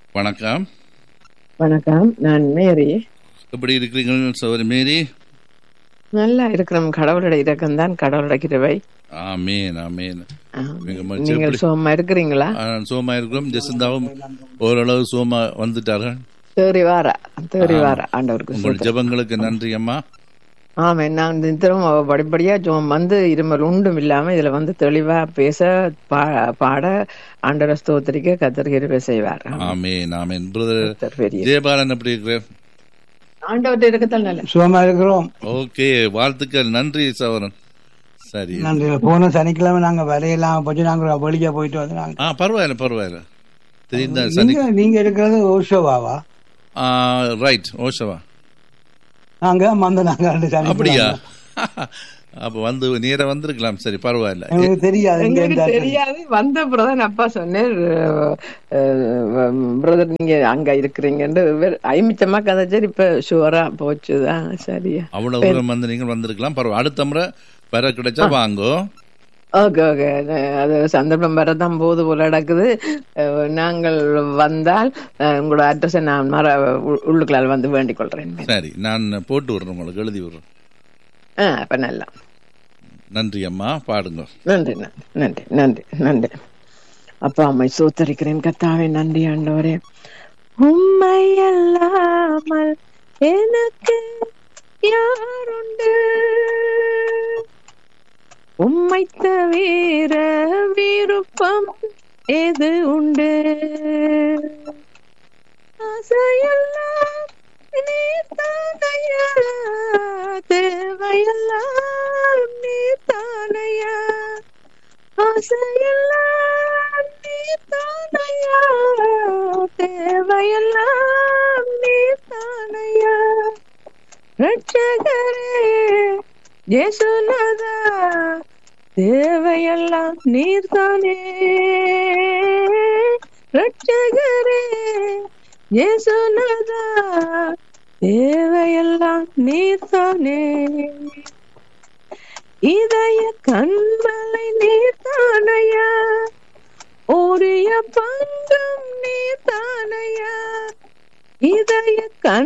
வணக்கம் வணக்கம் நான் மேரி எப்படி இருக்கிறீங்க சௌரி மேரி நல்லா இருக்கிறோம் கடவுளோட இரக்கம் தான் கடவுளோட கிருபை ஆமேன் ஆமேன் ஆ, மிக மகிழ்ச்சி. நீங்கள் எப்படி? சுகமா இருக்கிறீங்களா ஆ, சோமா இருக்கிறோம் ஜெசிந்தாவும் ஓரளவு சோமா வந்துட்டார்கள் தேறி வார தேறி வார ஆண்டவருக்கு உங்கள் ஸ்தோத்திரம். ஜெபங்களுக்கு நன்றி அம்மா ஆமா நான் தினம் படிப்படியா சுகம் வந்து இருமல் உண்டும் இல்லாம இதுல வந்து தெளிவா பேச பா- பாட ஆண்டவர் ஸ்தோத்திரிக்க கத்தர் கிருபை செய்வார் ஆமேன் ஆமேன் பிரதர் கர்த்தர் பெரிய ஜெயபாலன் எப்படி இருக்கிறார் ஆண்டவர் இருக்கத்தான் நல்ல சுகமா இருக்கிறோம் ஓகே வாழ்த்துக்கள் நன்றி சவரன் சரி நன்றி போன சனிக்கிழமை நாங்க வரையெல்லாம் போச்சு நாங்க வெளியே போயிட்டு வந்து நாங்க ஆ பரவாயில்ல பரவாயில்ல தெரியுதா சனி நீங்க நீங்க இருக்கிறது ஓஷோவாவா ரைட் ஓஷவா நாங்க மந்த நாங்க ரெண்டு சனி அப்படியா அப்ப வந்து நேரா வந்திருக்கலாம் சரி பரவாயில்ல எனக்கு தெரியாது இங்க எங்களுக்கு இந்த- தெரியாது வந்த பிரதான் அப்பா சொன்னேன் பிரதர் நீங்க அங்க இருக்கிறீங்கன்னு வேற- ஐமிச்சமா கதைச்சார் இப்ப ஷுவரா போச்சுதான் சரியா அவ்வளவு தூரம் வந்து நீங்கள் வந்திருக்கலாம் பரவாயில்ல அடுத்த முறை வர கிடைச்சா வாங்கோ ஓகே ஓகே அது சந்தர்ப்பம் வரதான் போது போல நடக்குது அஹ், நாங்கள் வந்தால் அஹ், உங்களோட அட்ரஸை நான் மற உ- உள்ளுக்குள்ளால் வந்து வேண்டிக் கொள்றேன் சரி நான் போட்டு விடுறேன் உங்களுக்கு எழுதி விடுறேன் ஆ அப்ப நல்லா நன்றி அம்மா பாடுங்க நன்றி நன்றி நன்றி நன்றி நன்றி அப்பா அம்மை சோத்தரிக்கிறேன் கத்தாவே நன்றி ஆண்டவரே உம்மை அல்லாமல் எனக்கு யாருண்டு உம்மை தவிர விருப்பம் எது உண்டு ஆசையெல்லாம் நீர்தானையா தேவையெல்லாம் நீர்தானையா ஆசையெல்லாம் நீர்தானையா தேவையெல்லாம் நீர்தானையா ரட்சகரே இயேசுநாதா தேவையெல்லாம் நீர்தானே ரட்சகரே இயேசுநாதா தேவையெல்லாம் நீர்தானே இதய கண்மலை நீர்தானையா ஓரிய பங்கம் நீர்தானையா இதய கண்